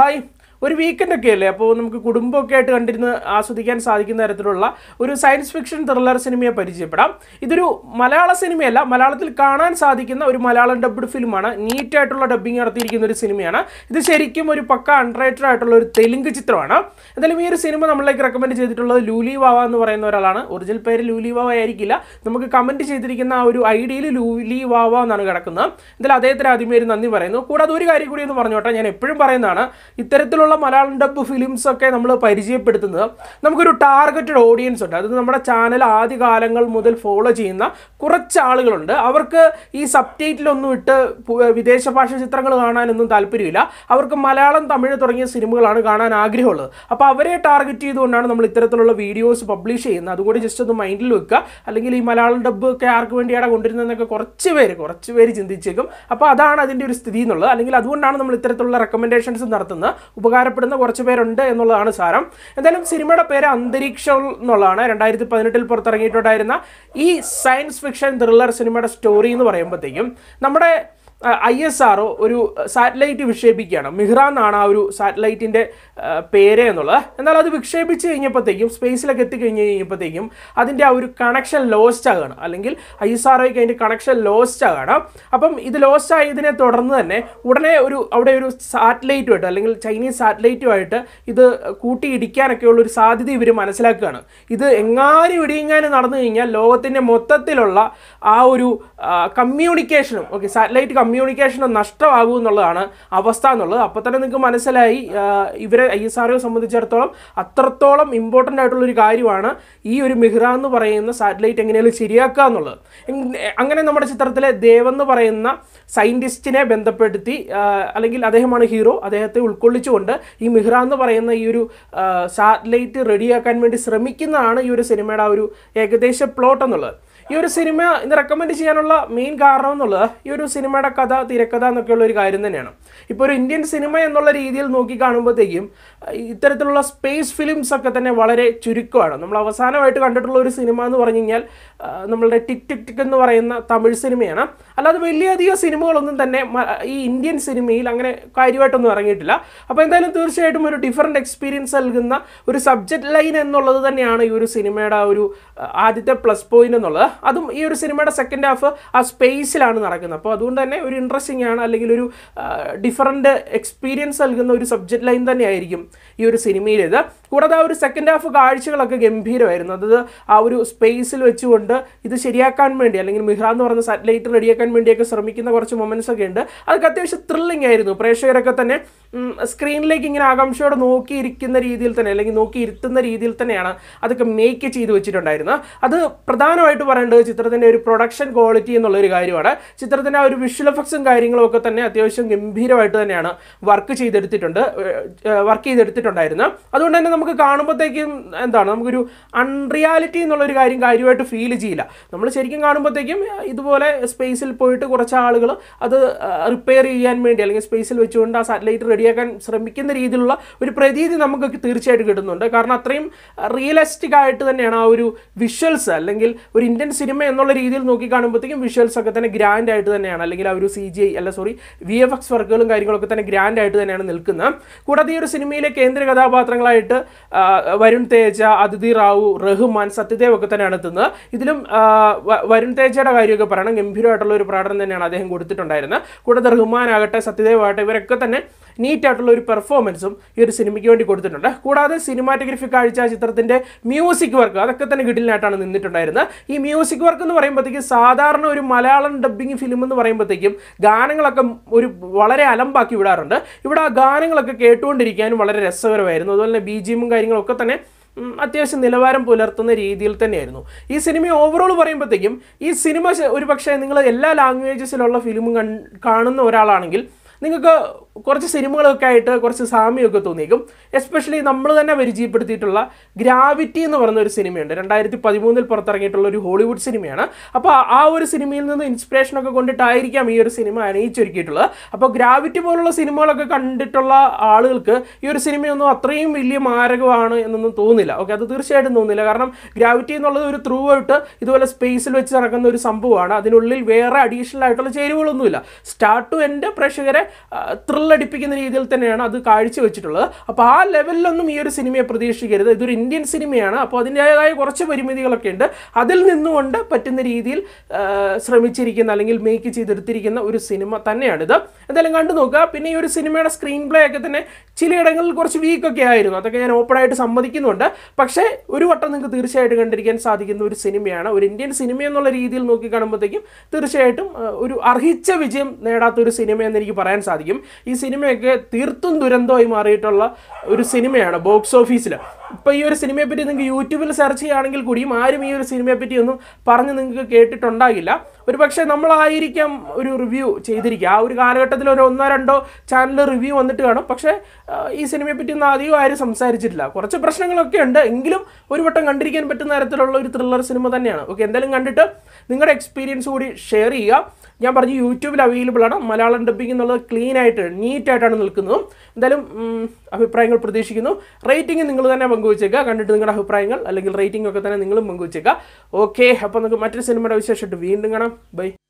hi ഒരു weekend ഒക്കെ അല്ലേ അപ്പോൾ നമുക്ക് കുടുംബമൊക്കെ ആയിട്ട് കണ്ടിരുന്ന് ആസ്വദിക്കാൻ സാധിക്കുന്ന തരത്തിലുള്ള ഒരു സയൻസ് ഫിക്ഷൻ ത്രില്ലർ സിനിമയെ പരിചയപ്പെടാം ഇതൊരു മലയാള സിനിമയല്ല മലയാളത്തിൽ കാണാൻ സാധിക്കുന്ന ഒരു മലയാളം ഡബ്ഡ് ഫിലിമാണ് നീറ്റായിട്ടുള്ള ഡബ്ബിംഗ് നടത്തിയിരിക്കുന്ന ഒരു സിനിമയാണ് ഇത് ശരിക്കും ഒരു പക്ക അൺറേറ്റഡ് ആയിട്ടുള്ള ഒരു തെലുങ്ക് ചിത്രമാണ് എന്തായാലും ഈ ഒരു സിനിമ നമ്മളിലേക്ക് റെക്കമെൻഡ് ചെയ്തിട്ടുള്ളത് ലൂലി വാവ എന്ന് പറയുന്ന ഒരാളാണ് ഒറിജിനൽ പേര് ലൂലി വാവ ആയിരിക്കില്ല നമുക്ക് കമൻറ്റ് ചെയ്തിരിക്കുന്ന ആ ഒരു ഐഡിയയിൽ ലൂലി വാവ എന്നാണ് കിടക്കുന്നത് എന്തായാലും അദ്ദേഹത്തിന് ആദ്യമേ ഒരു നന്ദി പറയുന്നു കൂടാതെ ഒരു കാര്യം കൂടി ഒന്ന് പറഞ്ഞോട്ടെ ഞാൻ എപ്പോഴും പറയുന്നതാണ് ഇത്തരത്തിലുള്ള മലയാളം ഡബ് ഫിലിംസ് ഒക്കെ നമ്മൾ പരിചയപ്പെടുത്തുന്നത് നമുക്കൊരു ടാർഗറ്റഡ് ഓഡിയൻസ് ഉണ്ട് അത് നമ്മുടെ ചാനൽ ആദ്യ കാലങ്ങൾ മുതൽ ഫോളോ ചെയ്യുന്ന കുറച്ച് ആളുകളുണ്ട് അവർക്ക് ഈ സബ് ടൈറ്റിലൊന്നും ഇട്ട് പു- വിദേശ ഭാഷ ചിത്രങ്ങൾ കാണാനൊന്നും താല്പര്യമില്ല അവർക്ക് മലയാളം തമിഴ് തുടങ്ങിയ സിനിമകളാണ് കാണാൻ ആഗ്രഹമുള്ളത് അപ്പോൾ അവരെ ടാർഗറ്റ് ചെയ്തുകൊണ്ടാണ് നമ്മൾ ഇത്തരത്തിലുള്ള വീഡിയോസ് പബ്ലിഷ് ചെയ്യുന്നത് അതുകൂടി ജസ്റ്റ് ഒന്ന് മൈൻഡിൽ വെക്കുക അല്ലെങ്കിൽ ഈ മലയാളം ഡബ്ബ് ഒക്കെ ആർക്ക് വേണ്ടിയാണ് കൊണ്ടുവരുന്നതെന്നൊക്കെ കുറച്ച് പേര് കുറച്ച് പേര് ചിന്തിച്ചേക്കും അപ്പോൾ അതാണ് അതിൻ്റെ ഒരു സ്ഥിതി എന്നുള്ളത് അല്ലെങ്കിൽ അതുകൊണ്ടാണ് നമ്മൾ ഇത്തരത്തിലുള്ള റെക്കമെൻഡേഷൻസ് നടത്തുന്നത് ഉപകാരപ്പെടുന്ന കുറച്ച് പേരുണ്ട് എന്നുള്ളതാണ് സാരം എന്തായാലും സിനിമയുടെ പേര് അന്തരീക്ഷം എന്നുള്ളതാണ് രണ്ടായിരത്തി പതിനെട്ടിൽ പുറത്തിറങ്ങിയിട്ടുണ്ടായിരുന്ന ഈ സയൻസ് ഫിക്ഷൻ ത്രില്ലർ സിനിമയുടെ സ്റ്റോറി എന്ന് പറയുമ്പോഴത്തേക്കും നമ്മുടെ ഐ എസ് ആർ ഒരു സാറ്റലൈറ്റ് വിക്ഷേപിക്കുകയാണ് മിഹ്റ എന്നാണ് ആ ഒരു സാറ്റലൈറ്റിൻ്റെ പേര് എന്നുള്ളത് എന്നാൽ അത് വിക്ഷേപിച്ച് കഴിഞ്ഞപ്പോഴത്തേക്കും സ്പേസിലൊക്കെ എത്തിക്കഴിഞ്ഞ് കഴിഞ്ഞപ്പോഴത്തേക്കും അതിൻ്റെ ആ ഒരു കണക്ഷൻ ലോസ്റ്റ് ആകുകയാണ് അല്ലെങ്കിൽ ഐ എസ് ആർ ഒക്ക് അതിൻ്റെ കണക്ഷൻ ലോസ്റ്റ് ആകുകയാണ് അപ്പം ഇത് ലോസ്റ്റ് ആയതിനെ തുടർന്ന് തന്നെ ഉടനെ ഒരു അവിടെ ഒരു സാറ്റലൈറ്റുമായിട്ട് അല്ലെങ്കിൽ ചൈനീസ് സാറ്റലൈറ്റുമായിട്ട് ഇത് കൂട്ടിയിടിക്കാനൊക്കെ ഉള്ള ഒരു സാധ്യത ഇവർ മനസ്സിലാക്കുകയാണ് ഇത് എങ്ങാനും ഇടിയെങ്ങാനും നടന്നു കഴിഞ്ഞാൽ ലോകത്തിൻ്റെ മൊത്തത്തിലുള്ള ആ ഒരു കമ്മ്യൂണിക്കേഷനും ഓക്കെ സാറ്റലൈറ്റ് കമ്മ്യൂണിക്കേഷനും നഷ്ടമാകും എന്നുള്ളതാണ് അവസ്ഥ എന്നുള്ളത് അപ്പോൾ തന്നെ നിങ്ങൾക്ക് മനസ്സിലായി ആ, ഇവരെ ഐ എസ് ആർ സംബന്ധിച്ചിടത്തോളം അത്രത്തോളം ഇമ്പോർട്ടൻ്റ് ആയിട്ടുള്ള ഒരു കാര്യമാണ് ഈ ഒരു മിഹ്റ എന്ന് പറയുന്ന സാറ്റലൈറ്റ് എങ്ങനെയാലും ശരിയാക്കുക എന്നുള്ളത് എങ്- അങ്ങനെ നമ്മുടെ ചിത്രത്തിലെ ദേവെന്ന് പറയുന്ന സയൻറ്റിസ്റ്റിനെ ബന്ധപ്പെടുത്തി ആ, അല്ലെങ്കിൽ അദ്ദേഹമാണ് ഹീറോ അദ്ദേഹത്തെ ഉൾക്കൊള്ളിച്ചുകൊണ്ട് ഈ മിഹ്റ എന്ന് പറയുന്ന ഈ ഒരു സാറ്റലൈറ്റ് റെഡിയാക്കാൻ വേണ്ടി ശ്രമിക്കുന്നതാണ് ഈ ഒരു സിനിമയുടെ ആ ഒരു ഏകദേശ പ്ലോട്ട് എന്നുള്ളത് ഈ ഒരു സിനിമ ഇന്ന് റെക്കമെൻഡ് ചെയ്യാനുള്ള മെയിൻ കാരണം എന്നുള്ളത് ഈ ഒരു സിനിമയുടെ കഥ തിരക്കഥ എന്നൊക്കെയുള്ള ഒരു കാര്യം തന്നെയാണ് ഇപ്പോൾ ഒരു ഇന്ത്യൻ സിനിമ എന്നുള്ള രീതിയിൽ നോക്കി കാണുമ്പോഴത്തേക്കും അഹ് ഇത്തരത്തിലുള്ള സ്പേസ് ഫിലിംസ് ഒക്കെ തന്നെ വളരെ ചുരുക്കമാണ് നമ്മൾ അവസാനമായിട്ട് കണ്ടിട്ടുള്ള ഒരു സിനിമ എന്ന് പറഞ്ഞു കഴിഞ്ഞാൽ അഹ് നമ്മളുടെ ടിക് ടിക് ടിക് എന്ന് പറയുന്ന തമിഴ് സിനിമയാണ് അല്ലാതെ വലിയധികം സിനിമകളൊന്നും തന്നെ മ- ഈ ഇന്ത്യൻ സിനിമയിൽ അങ്ങനെ കാര്യമായിട്ടൊന്നും ഇറങ്ങിയിട്ടില്ല അപ്പോൾ എന്തായാലും തീർച്ചയായിട്ടും ഒരു ഡിഫറെൻറ്റ് എക്സ്പീരിയൻസ് നൽകുന്ന ഒരു സബ്ജക്റ്റ് ലൈൻ എന്നുള്ളത് തന്നെയാണ് ഈ ഒരു സിനിമയുടെ ആ ഒരു അഹ് ആദ്യത്തെ പ്ലസ് പോയിന്റ് എന്നുള്ളത് അതും ഈ ഒരു സിനിമയുടെ സെക്കൻഡ് ഹാഫ് ആ സ്പേസിലാണ് നടക്കുന്നത് അപ്പോൾ അതുകൊണ്ട് തന്നെ ഒരു ഇൻട്രസ്റ്റിംഗ് ആണ് അല്ലെങ്കിൽ ഒരു ഡിഫറൻറ്റ് എക്സ്പീരിയൻസ് നൽകുന്ന ഒരു സബ്ജക്റ്റ് ലൈൻ തന്നെയായിരിക്കും ഈ ഒരു സിനിമയിലേത് കൂടാതെ ആ ഒരു സെക്കൻഡ് ഹാഫ് കാഴ്ചകളൊക്കെ ഗംഭീരമായിരുന്നു അതായത് ആ ഒരു സ്പേസിൽ വെച്ചുകൊണ്ട് ഇത് ശരിയാക്കാൻ വേണ്ടി അല്ലെങ്കിൽ മിഹ്റ എന്ന് പറയുന്ന സാറ്റലൈറ്റ് റെഡിയാക്കാൻ വേണ്ടിയൊക്കെ ശ്രമിക്കുന്ന കുറച്ച് മൊമെൻറ്റ്സ് ഒക്കെ ഉണ്ട് അതൊക്കെ അത്യാവശ്യം ത്രില്ലിംഗ് ആയിരുന്നു പ്രേക്ഷകരൊക്കെ തന്നെ സ്ക്രീനിലേക്ക് ഇങ്ങനെ ആകാംക്ഷയോടെ നോക്കിയിരിക്കുന്ന രീതിയിൽ തന്നെ അല്ലെങ്കിൽ നോക്കിയിരുത്തുന്ന രീതിയിൽ തന്നെയാണ് അതൊക്കെ മേക്ക് ചെയ്ത് വെച്ചിട്ടുണ്ടായിരുന്നത് അത് പ്രധാനമായിട്ട് പറയേണ്ടത് ചിത്രത്തിൻ്റെ ഒരു പ്രൊഡക്ഷൻ ക്വാളിറ്റി എന്നുള്ളൊരു കാര്യമാണ് ചിത്രത്തിൻ്റെ ആ ഒരു വിഷ്വൽ എഫക്ട്സും കാര്യങ്ങളും ഒക്കെ തന്നെ അത്യാവശ്യം ഗംഭീരമായിട്ട് തന്നെയാണ് വർക്ക് ചെയ്തെടുത്തിട്ടുണ്ട് വർക്ക് ചെയ്തെടുത്തിട്ടുണ്ടായിരുന്നു അതുകൊണ്ട് തന്നെ നമുക്ക് കാണുമ്പോഴത്തേക്കും എന്താണ് നമുക്കൊരു അൺറിയാലിറ്റി എന്നുള്ളൊരു കാര്യം കാര്യമായിട്ട് ഫീൽ ചെയ്യില്ല നമ്മൾ ശരിക്കും കാണുമ്പോഴത്തേക്കും ഇതുപോലെ സ്പേസിൽ പോയിട്ട് കുറച്ച് ആളുകൾ അത് റിപ്പയർ ചെയ്യാൻ വേണ്ടി അല്ലെങ്കിൽ സ്പേസിൽ വെച്ചുകൊണ്ട് ആ സാറ്റലൈറ്റ് റെഡിയാക്കാൻ ശ്രമിക്കുന്ന രീതിയിലുള്ള ഒരു പ്രതീതി നമുക്ക് തീർച്ചയായിട്ടും കിട്ടുന്നുണ്ട് കാരണം അത്രയും റിയലിസ്റ്റിക് ആയിട്ട് തന്നെയാണ് ആ ഒരു വിഷ്വൽസ് അല്ലെങ്കിൽ ഒരു ഇന്ത്യൻ സിനിമ എന്നുള്ള രീതിയിൽ നോക്കി കാണുമ്പോഴത്തേക്കും വിഷ്വൽസ് ഒക്കെ തന്നെ ഗ്രാൻഡ് ആയിട്ട് തന്നെയാണ് അല്ലെങ്കിൽ ആ ഒരു സി ജി ഐ അല്ല സോറി വി എഫ് എക്സ് വർക്കുകളും കാര്യങ്ങളൊക്കെ തന്നെ ഗ്രാൻഡ് ആയിട്ട് തന്നെയാണ് നിൽക്കുന്നത് കൂടാതെ ഈ ഒരു സിനിമയിലെ കേന്ദ്ര കഥാപാത്രങ്ങളായിട്ട് ആ, വരുൺ തേജ അതിഥി റാവു റഹ്മാൻ സത്യദേവ് ഒക്കെ തന്നെയാണ് എത്തുന്നത് ഇതിലും ആ, വ- വരുൺ തേജയുടെ കാര്യമൊക്കെ പറയണം ഗംഭീരമായിട്ടുള്ള ഒരു പ്രകടനം തന്നെയാണ് അദ്ദേഹം കൊടുത്തിട്ടുണ്ടായിരുന്നത് കൂടാതെ റഹ്മാൻ ആകട്ടെ സത്യദേവ് ആകട്ടെ ഇവരൊക്കെ തന്നെ നീറ്റ് ആയിട്ടുള്ള ഒരു പെർഫോമൻസും ഈ ഒരു സിനിമയ്ക്ക് വേണ്ടി കൊടുത്തിട്ടുണ്ട് കൂടാതെ സിനിമാറ്റോഗ്രഫി കാഴ്ച ചിത്രത്തിൻ്റെ മ്യൂസിക് വർക്ക് അതൊക്കെ തന്നെ കിടിലായിട്ടാണ് നിന്നിട്ടുണ്ടായിരുന്നത് ഈ മ്യൂസിക് വർക്ക് എന്ന് പറയുമ്പോഴത്തേക്കും സാധാരണ ഒരു മലയാളം ഡബ്ബിംഗ് ഫിലിം എന്ന് പറയുമ്പോഴത്തേക്കും ഗാനങ്ങളൊക്കെ ഒരു വളരെ അലമ്പാക്കി വിടാറുണ്ട് ഇവിടെ ആ ഗാനങ്ങളൊക്കെ കേട്ടുകൊണ്ടിരിക്കാനും വളരെ രസകരമായിരുന്നു അതുപോലെ തന്നെ ബി ജിഎമ്മും കാര്യങ്ങളൊക്കെ തന്നെ ഉം, അത്യാവശ്യം നിലവാരം പുലർത്തുന്ന രീതിയിൽ തന്നെയായിരുന്നു ഈ സിനിമ ഓവറോൾ പറയുമ്പോഴത്തേക്കും ഈ സിനിമ ശ- ഒരു പക്ഷേ നിങ്ങൾ എല്ലാ ലാംഗ്വേജസിലുള്ള ഫിലിമും കൺ കാണുന്ന ഒരാളാണെങ്കിൽ നിങ്ങൾക്ക് കുറച്ച് സിനിമകളൊക്കെ ആയിട്ട് കുറച്ച് സാമ്യമൊക്കെ തോന്നിയേക്കും എസ്പെഷ്യലി നമ്മൾ തന്നെ പരിചയപ്പെടുത്തിയിട്ടുള്ള ഗ്രാവിറ്റി എന്ന് പറയുന്ന ഒരു സിനിമയുണ്ട് രണ്ടായിരത്തി പതിമൂന്നിൽ പുറത്തിറങ്ങിയിട്ടുള്ള ഒരു ഹോളിവുഡ് സിനിമയാണ് അപ്പോൾ ആ ഒരു സിനിമയിൽ നിന്ന് ഇൻസ്പിറേഷനൊക്കെ കൊണ്ടിട്ടായിരിക്കാം ഈ ഒരു സിനിമ അണിയിച്ചൊരുക്കിയിട്ടുള്ളത് അപ്പോൾ ഗ്രാവിറ്റി പോലുള്ള സിനിമകളൊക്കെ കണ്ടിട്ടുള്ള ആളുകൾക്ക് ഈ ഒരു സിനിമയൊന്നും അത്രയും വലിയ മാരകമാണ് എന്നൊന്നും തോന്നില്ല ഓക്കെ അത് തീർച്ചയായിട്ടും തോന്നില്ല കാരണം ഗ്രാവിറ്റി എന്നുള്ളത് ഒരു ത്രൂ ഔട്ട് ഇതുപോലെ സ്പേസിൽ വെച്ച് നടക്കുന്ന ഒരു സംഭവമാണ് അതിനുള്ളിൽ വേറെ അഡീഷണൽ ആയിട്ടുള്ള ചേരുവകളൊന്നുമില്ല സ്റ്റാർട്ട് ടു എൻ്റെ പ്രേക്ഷകരെ ത്രില്ലടിപ്പിക്കുന്ന രീതിയിൽ തന്നെയാണ് അത് കാഴ്ചവെച്ചിട്ടുള്ളത് അപ്പോൾ ആ ലെവലിലൊന്നും ഈ ഒരു സിനിമയെ പ്രതീക്ഷിക്കരുത് ഇതൊരു ഇന്ത്യൻ സിനിമയാണ് അപ്പോൾ അതിൻ്റേതായ കുറച്ച് പരിമിതികളൊക്കെ ഉണ്ട് അതിൽ നിന്നുകൊണ്ട് പറ്റുന്ന രീതിയിൽ ആ, ശ്രമിച്ചിരിക്കുന്ന അല്ലെങ്കിൽ മേക്ക് ചെയ്തെടുത്തിരിക്കുന്ന ഒരു സിനിമ തന്നെയാണിത് എന്തായാലും കണ്ടു നോക്കുക പിന്നെ ഈ ഒരു സിനിമയുടെ സ്ക്രീൻ പ്ലേ ഒക്കെ തന്നെ ചിലയിടങ്ങളിൽ കുറച്ച് വീക്കൊക്കെ ആയിരുന്നു അതൊക്കെ ഞാൻ ഓപ്പണായിട്ട് സമ്മതിക്കുന്നുണ്ട് പക്ഷേ ഒരു വട്ടം നിങ്ങൾക്ക് തീർച്ചയായിട്ടും കണ്ടിരിക്കാൻ സാധിക്കുന്ന ഒരു സിനിമയാണ് ഒരു ഇന്ത്യൻ സിനിമ എന്നുള്ള രീതിയിൽ നോക്കി കാണുമ്പോഴത്തേക്കും തീർച്ചയായിട്ടും ആ, ഒരു അർഹിച്ച വിജയം നേടാത്ത ഒരു സിനിമ എന്ന് എനിക്ക് പറയാൻ സാധിക്കും ഈ സിനിമയൊക്കെ തീർത്തും ദുരന്തമായി മാറിയിട്ടുള്ള ഒരു സിനിമയാണ് ബോക്സ് ഓഫീസിൽ ഇപ്പോൾ ഈ ഒരു സിനിമയെ പറ്റി നിങ്ങൾക്ക് യൂട്യൂബിൽ സെർച്ച് ചെയ്യുകയാണെങ്കിൽ കൂടിയും ആരും ഈ ഒരു സിനിമയെ പറ്റി ഒന്നും പറഞ്ഞ് നിങ്ങൾക്ക് കേട്ടിട്ടുണ്ടാകില്ല ഒരു പക്ഷേ നമ്മളായിരിക്കാം ഒരു റിവ്യൂ ചെയ്തിരിക്കുക ആ ഒരു കാലഘട്ടത്തിൽ ഒരു ഒന്നോ രണ്ടോ ചാനൽ റിവ്യൂ വന്നിട്ട് കാണും പക്ഷേ ആ, ഈ സിനിമയെ പറ്റി ഒന്നും അധികം ആരും സംസാരിച്ചിട്ടില്ല കുറച്ച് പ്രശ്നങ്ങളൊക്കെ ഉണ്ട് എങ്കിലും ഒരു വട്ടം കണ്ടിരിക്കാൻ പറ്റുന്ന തരത്തിലുള്ള ഒരു ത്രില്ലർ സിനിമ തന്നെയാണ് ഓക്കെ എന്തായാലും കണ്ടിട്ട് നിങ്ങളുടെ എക്സ്പീരിയൻസ് കൂടി ഷെയർ ചെയ്യുക ഞാൻ പറഞ്ഞു യൂട്യൂബിൽ അവൈലബിൾ ആണ് മലയാളം ഡബിംഗ് എന്നുള്ളത് ക്ലീൻ ആയിട്ട് നീറ്റ് ആയിട്ടാണ് നിൽക്കുന്നത് എന്തായാലും ഉം, അഭിപ്രായങ്ങൾ പ്രതീക്ഷിക്കുന്നു റേറ്റിംഗ് നിങ്ങൾ തന്നെ പങ്കുവച്ചേക്കുക കണ്ടിട്ട് നിങ്ങളുടെ അഭിപ്രായങ്ങൾ അല്ലെങ്കിൽ റേറ്റിംഗ് ഒക്കെ തന്നെ നിങ്ങളും പങ്കുവച്ചേക്കുക ഓക്കെ അപ്പോൾ നമുക്ക് മറ്റൊരു സിനിമയുടെ വിശേഷമായിട്ട് വീണ്ടും കാണാം ബൈ